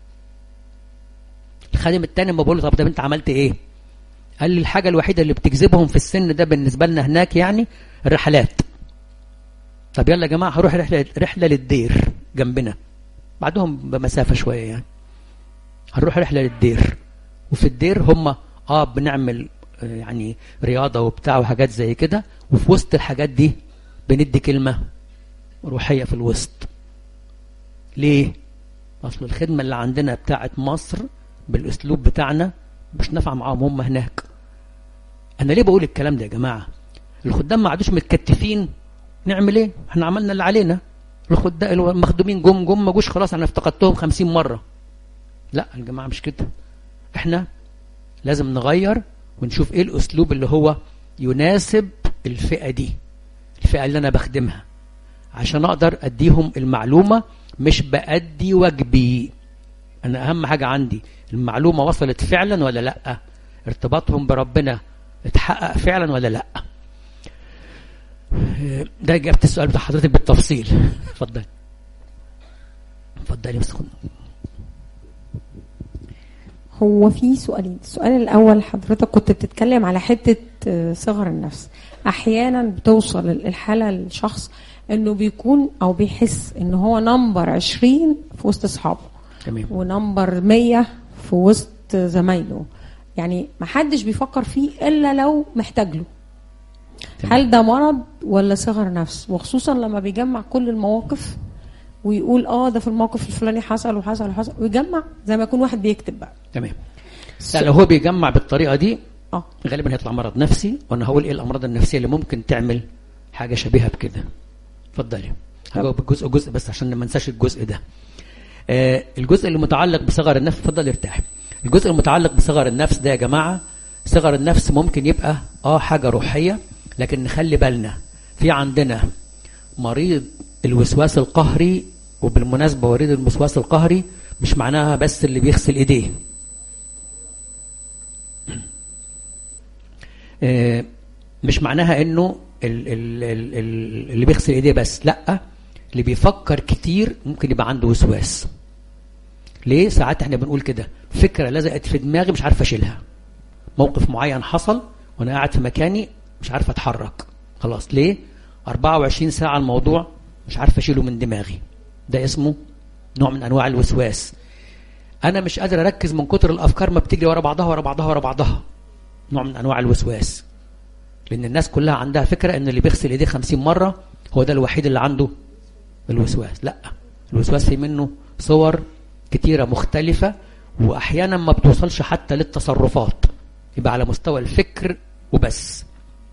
الخادم التاني ما بقول له طب ده انت عملت ايه قال لي الحاجه الوحيده اللي بتجذبهم في السن ده بالنسبه لنا هناك يعني الرحلات طب يلا يا جماعه هروح رحله رحله للدير جنبنا بعدهم بمسافه شويه يعني هنروح رحله للدير وفي الدير هم اه بنعمل آه، يعني رياضه وبتاع وحاجات زي كده وفي وسط الحاجات دي بندي كلمه روحيه في الوسط ليه اصل الخدمه اللي عندنا بتاعه مصر بالاسلوب بتاعنا مش نافعه معاهم هم هناك انا ليه بقول الكلام ده يا جماعه الخدام ما عادوش متكتفين نعمل ايه احنا عملنا اللي علينا الخدام المخدومين جم جم ما جوش خلاص انا افتقدتهم خمسين مره لا يا جماعه مش كده احنا لازم نغير ونشوف ايه الاسلوب اللي هو يناسب الفئه دي الفئه اللي انا بخدمها عشان اقدر اديهم المعلومه مش بادي واجبي انا اهم حاجه عندي المعلومه وصلت فعلا ولا لا ارتباطهم بربنا اتحقق فعلا ولا لا ده اجابه السؤال بتاع حضرتك بالتفصيل اتفضل اتفضلي بس خد هو في سؤالين السؤال الأول حضرتك كنت بتتكلم على حتة آه، صغر النفس أحيانا بتوصل الحالة للشخص إنه بيكون أو بيحس إن هو نمبر 20 في وسط أصحابه تمام ونمبر 100 في وسط زمايله يعني محدش بيفكر فيه إلا لو محتاج له تمام. هل ده مرض ولا صغر نفس وخصوصا لما بيجمع كل المواقف ويقول اه ده في الموقف الفلاني حصل وحصل وحصل ويجمع زي ما يكون واحد بيكتب بقى تمام لا لو هو بيجمع بالطريقه دي اه غالبا هيطلع مرض نفسي وانا هقول ايه الامراض النفسيه اللي ممكن تعمل حاجه شبيهه بكده اتفضلي هجاوب الجزء جزء بس عشان ما انساش الجزء ده آه الجزء اللي متعلق بصغر النفس اتفضل ارتاح الجزء المتعلق بصغر النفس ده يا جماعه صغر النفس ممكن يبقى اه حاجه روحيه لكن نخلي بالنا في عندنا مريض الوسواس القهري وبالمناسبه مريض الوسواس القهري مش معناها بس اللي بيغسل ايديه آه، مش معناها انه ال- ال- ال- ال- اللي بيغسل ايديه بس لا اللي بيفكر كتير ممكن يبقى عنده وسواس ليه ساعات احنا بنقول كده فكره لزقت في دماغي مش عارف اشيلها موقف معين حصل وانا قاعد في مكاني مش عارف اتحرك خلاص ليه 24 ساعه الموضوع مش عارف اشيله من دماغي ده اسمه نوع من انواع الوسواس انا مش قادر اركز من كتر الافكار ما بتجري ورا بعضها ورا بعضها ورا بعضها نوع من انواع الوسواس لان الناس كلها عندها فكره ان اللي بيغسل ايديه 50 مره هو ده الوحيد اللي عنده الوسواس لا الوسواس في منه صور كتيره مختلفه واحيانا ما بتوصلش حتى للتصرفات يبقى على مستوى الفكر وبس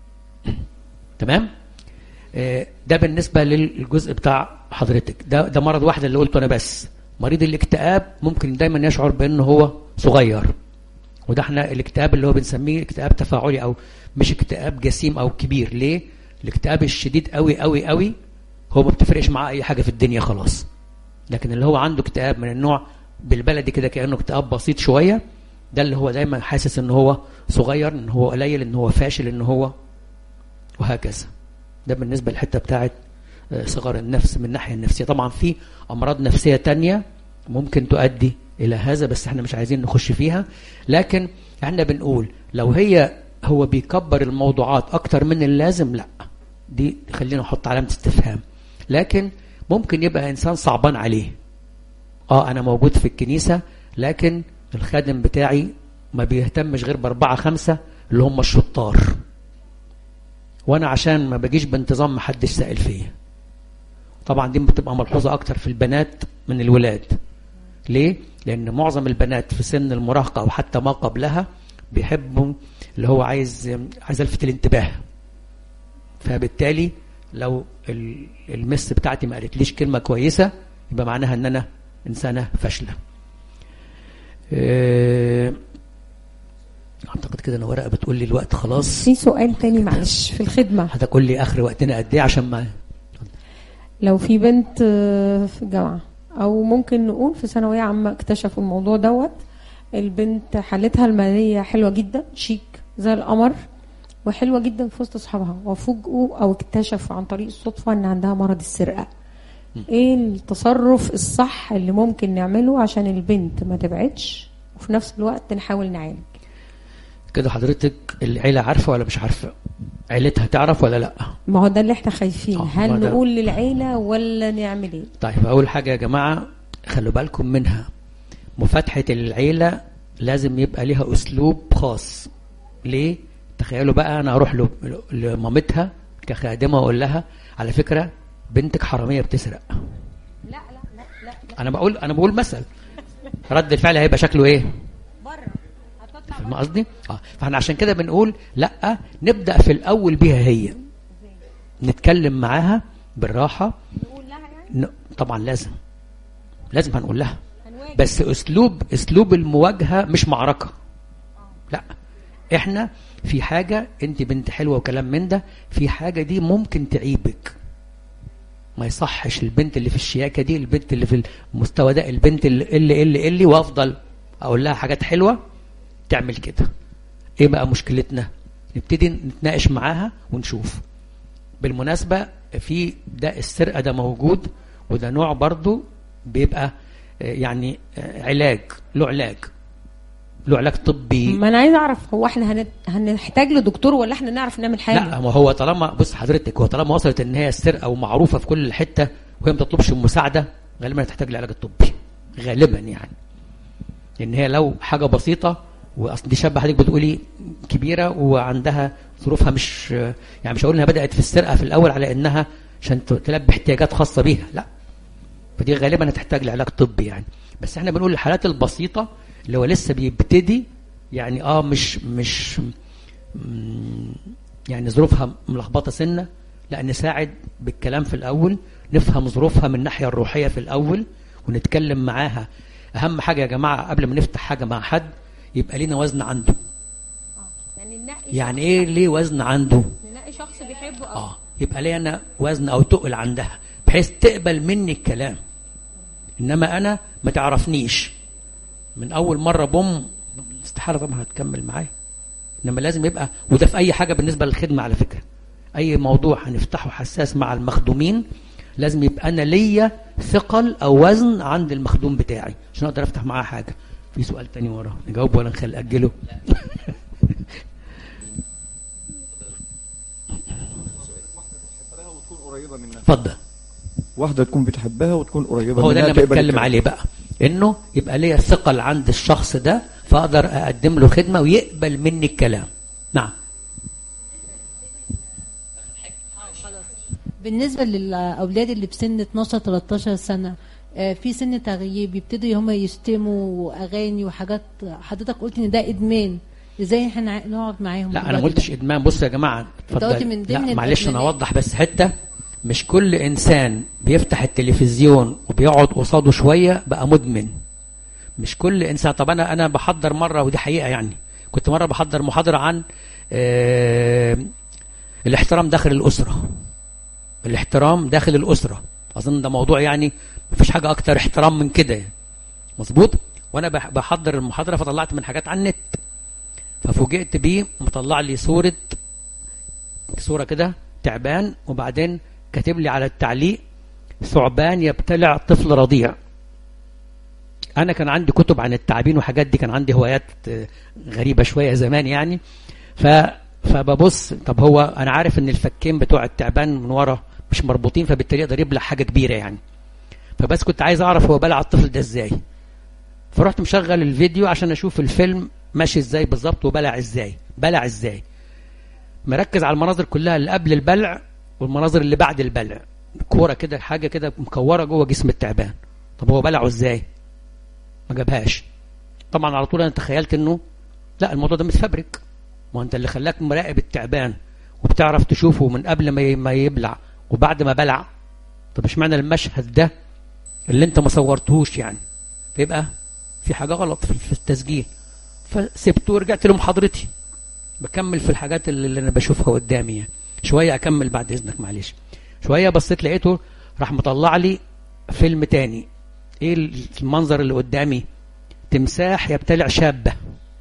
تمام آه، ده بالنسبه للجزء بتاع حضرتك ده ده مرض واحد اللي قلته انا بس مريض الاكتئاب ممكن دايما يشعر بانه هو صغير وده احنا الاكتئاب اللي هو بنسميه اكتئاب تفاعلي او مش اكتئاب جسيم او كبير ليه الاكتئاب الشديد قوي قوي قوي هو ما بتفرقش معاه اي حاجه في الدنيا خلاص لكن اللي هو عنده اكتئاب من النوع بالبلدي كده كانه اكتئاب بسيط شويه ده اللي هو دايما حاسس ان هو صغير ان هو قليل ان هو فاشل ان هو وهكذا ده بالنسبه للحته بتاعت آه، صغر النفس من الناحيه النفسيه طبعا في امراض نفسيه تانية ممكن تؤدي الى هذا بس احنا مش عايزين نخش فيها لكن احنا بنقول لو هي هو بيكبر الموضوعات اكتر من اللازم لا دي خلينا نحط علامه استفهام لكن ممكن يبقى انسان صعبان عليه اه انا موجود في الكنيسه لكن الخادم بتاعي ما بيهتمش غير باربعه خمسه اللي هم الشطار وانا عشان ما بجيش بانتظام محدش سائل فيا طبعا دي بتبقى ملحوظه اكتر في البنات من الولاد ليه لان معظم البنات في سن المراهقه او حتى ما قبلها بيحبوا اللي هو عايز عايز الفت الانتباه فبالتالي لو ال- المس بتاعتي ما قالتليش كلمه كويسه يبقى معناها ان انا انسانه فاشله آه، اعتقد كده انا ورقه بتقول لي الوقت خلاص في سؤال تاني معلش في الخدمة هتقول لي اخر وقتنا قد ايه عشان ما لو في بنت آه، في الجامعة أو ممكن نقول في ثانوية عامة اكتشفوا الموضوع دوت البنت حالتها المالية حلوة جدا شيك زي القمر وحلوة جدا في وسط أصحابها وفوجئوا أو اكتشفوا عن طريق الصدفة إن عندها مرض السرقة إيه التصرف الصح اللي ممكن نعمله عشان البنت ما تبعدش وفي نفس الوقت نحاول نعالج كده حضرتك العيله عارفه ولا مش عارفه عيلتها تعرف ولا لا ما هو ده اللي احنا خايفين آه، ما هل ده- نقول للعيلة ولا نعمل ايه طيب اول حاجه يا جماعه خلوا بالكم منها مفاتحه العيله لازم يبقى ليها اسلوب خاص ليه تخيلوا بقى انا اروح ل- لمامتها كخادمه واقول لها على فكره بنتك حراميه بتسرق لا لا لا لا انا بقول انا بقول مثل رد الفعل هيبقى شكله ايه بره هتطلع فاهم قصدي اه فاحنا عشان كده بنقول لا نبدا في الاول بيها هي نتكلم معاها بالراحه نقول لها يعني ن- طبعا لازم لازم هنقول لها هنواجه بس اسلوب اسلوب المواجهه مش معركه لا احنا في حاجه انت بنت حلوه وكلام من ده في حاجه دي ممكن تعيبك ما يصحش البنت اللي في الشياكه دي البنت اللي في المستوى ده البنت اللي اللي اللي, اللي وافضل اقول لها حاجات حلوه تعمل كده ايه بقى مشكلتنا نبتدي نتناقش معاها ونشوف بالمناسبة في ده السرقة ده موجود وده نوع برضو بيبقى آه، يعني آه، علاج له علاج له علاج طبي ما انا عايز اعرف هو احنا هنت... هنحتاج لدكتور ولا احنا نعرف نعمل حاجه لا ما هو طالما بص حضرتك هو طالما وصلت ان هي السرقة ومعروفة في كل حتة وهي ما تطلبش المساعدة غالبا هتحتاج العلاج الطبي غالبا يعني لان هي لو حاجة بسيطة واصل دي شابة حضرتك بتقولي كبيرة وعندها ظروفها مش يعني مش هقول انها بدأت في السرقة في الاول على انها عشان ت- تلبي احتياجات خاصة بيها لا فدي غالبا هتحتاج لعلاج طبي يعني بس احنا بنقول الحالات البسيطة اللي هو لسه بيبتدي يعني اه مش مش مم، يعني ظروفها ملخبطة سنة لا نساعد بالكلام في الأول نفهم ظروفها من الناحية الروحية في الأول ونتكلم معاها أهم حاجة يا جماعة قبل ما نفتح حاجة مع حد يبقى لينا وزن عنده يعني ننقي يعني إيه ليه وزن عنده ننقي شخص بيحبه أو آه يبقى لينا وزن أو تقل عندها بحيث تقبل مني الكلام إنما أنا ما تعرفنيش من أول مرة بوم استحالة طبعا هتكمل معايا إنما لازم يبقى وده في أي حاجة بالنسبة للخدمة على فكرة أي موضوع هنفتحه حساس مع المخدومين لازم يبقى أنا ليا ثقل أو وزن عند المخدوم بتاعي عشان أقدر أفتح معاه حاجة في سؤال تاني ورا نجاوب ولا نخلي أجله وتكون قريبه منها اتفضل واحده تكون بتحبها وتكون قريبه هو ده منها اللي تقبل بتكلم الكلام. عليه بقى انه يبقى ليا ثقل عند الشخص ده فاقدر اقدم له خدمه ويقبل مني الكلام نعم بالنسبة للأولاد اللي في سن 12 13 سنة آه، في سن تغييب يبتدوا هم يشتموا أغاني وحاجات حضرتك قلت إن ده إدمان إزاي إحنا نع- نقعد معاهم لا انا ما الوقت قلتش ده؟ ادمان بص يا جماعه قلت اتفضل من لا ضمن معلش انا الإدمانات. اوضح بس حته مش كل انسان بيفتح التلفزيون وبيقعد قصاده شويه بقى مدمن مش كل انسان طب انا انا بحضر مره ودي حقيقه يعني كنت مره بحضر محاضره عن آه الاحترام داخل الاسره الاحترام داخل الاسره اظن ده موضوع يعني مفيش حاجه اكتر احترام من كده يعني. مظبوط وانا بح- بحضر المحاضره فطلعت من حاجات على النت ففوجئت بيه مطلع لي صوره صوره كده تعبان وبعدين كاتب لي على التعليق ثعبان يبتلع طفل رضيع انا كان عندي كتب عن التعابين وحاجات دي كان عندي هوايات آه، غريبه شويه زمان يعني ف فببص طب هو انا عارف ان الفكين بتوع التعبان من ورا مش مربوطين فبالتالي يقدر يبلع حاجه كبيره يعني فبس كنت عايز اعرف هو بلع الطفل ده ازاي فرحت مشغل الفيديو عشان اشوف الفيلم ماشي ازاي بالظبط وبلع ازاي بلع ازاي مركز على المناظر كلها اللي قبل البلع والمناظر اللي بعد البلع كوره كده حاجه كده مكوره جوه جسم التعبان طب هو بلعه ازاي ما جابهاش طبعا على طول انا تخيلت انه لا الموضوع ده متفبرك ما انت اللي خلاك مراقب التعبان وبتعرف تشوفه من قبل ما ي- ما يبلع وبعد ما بلع طب اشمعنى المشهد ده اللي انت ما صورتهوش يعني فيبقى في حاجه غلط في في التسجيل فسبته ورجعت لمحاضرتي بكمل في الحاجات اللي اللي انا بشوفها قدامي يعني شويه اكمل بعد اذنك معلش شويه بصيت لقيته راح مطلع لي فيلم تاني ايه المنظر اللي قدامي تمساح يبتلع شابه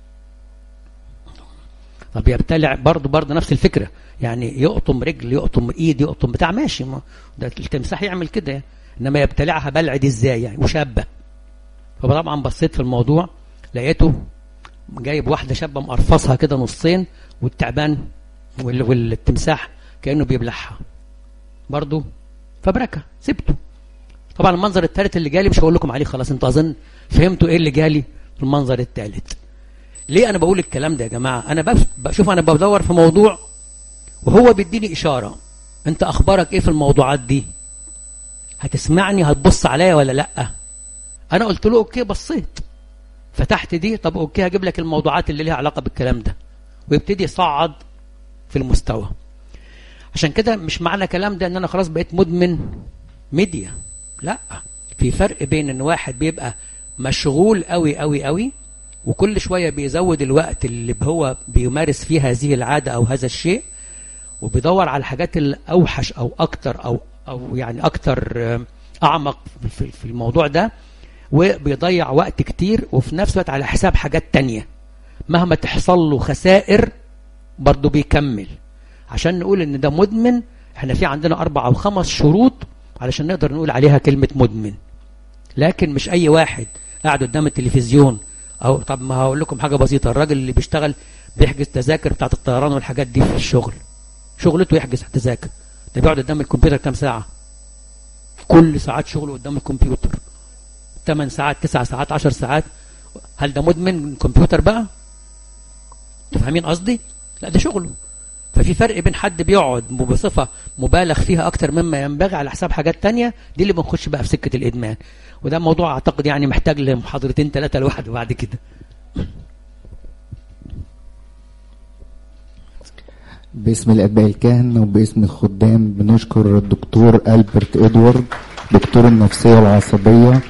طب يبتلع برضه برضه نفس الفكره يعني يقطم رجل يقطم ايد يقطم بتاع ماشي ما ده التمساح يعمل كده يعني. انما يبتلعها بلع دي ازاي يعني وشابه فطبعا بصيت في الموضوع لقيته جايب واحده شابه مقرفصها كده نصين والتعبان وال- والتمساح كانه بيبلعها برضه فبركه سبته طبعا المنظر الثالث اللي جالي مش هقول لكم عليه خلاص انتوا اظن فهمتوا ايه اللي جالي في المنظر الثالث ليه انا بقول الكلام ده يا جماعه انا بف- بشوف انا بدور في موضوع وهو بيديني اشاره انت اخبارك ايه في الموضوعات دي هتسمعني هتبص عليا ولا لا انا قلت له اوكي بصيت فتحت دي طب اوكي هجيب لك الموضوعات اللي ليها علاقه بالكلام ده ويبتدي يصعد في المستوى عشان كده مش معنى كلام ده ان انا خلاص بقيت مدمن ميديا لا في فرق بين ان واحد بيبقى مشغول قوي قوي قوي وكل شويه بيزود الوقت اللي هو بيمارس فيه هذه العاده او هذا الشيء وبيدور على الحاجات الاوحش او اكتر او او يعني اكتر آه، اعمق في في الموضوع ده وبيضيع وقت كتير وفي نفس الوقت على حساب حاجات تانية مهما تحصل له خسائر برضه بيكمل عشان نقول ان ده مدمن احنا في عندنا اربع او خمس شروط علشان نقدر نقول عليها كلمة مدمن لكن مش اي واحد قاعد قدام التلفزيون او طب ما هقول لكم حاجة بسيطة الراجل اللي بيشتغل بيحجز تذاكر بتاعت الطيران والحاجات دي في الشغل شغلته يحجز تذاكر ده بيقعد قدام الكمبيوتر كام ساعة كل ساعات شغله قدام الكمبيوتر 8 ساعات 9 ساعات 10 ساعات هل ده مدمن كمبيوتر بقى انتوا فاهمين قصدي لا ده شغله ففي فرق بين حد بيقعد بصفة مبالغ فيها أكتر مما ينبغي على حساب حاجات تانية دي اللي بنخش بقى في سكة الإدمان وده موضوع أعتقد يعني محتاج لمحاضرتين ثلاثة لوحده بعد كده باسم الآباء الكهنة وباسم الخدام بنشكر الدكتور ألبرت إدوارد دكتور النفسية العصبية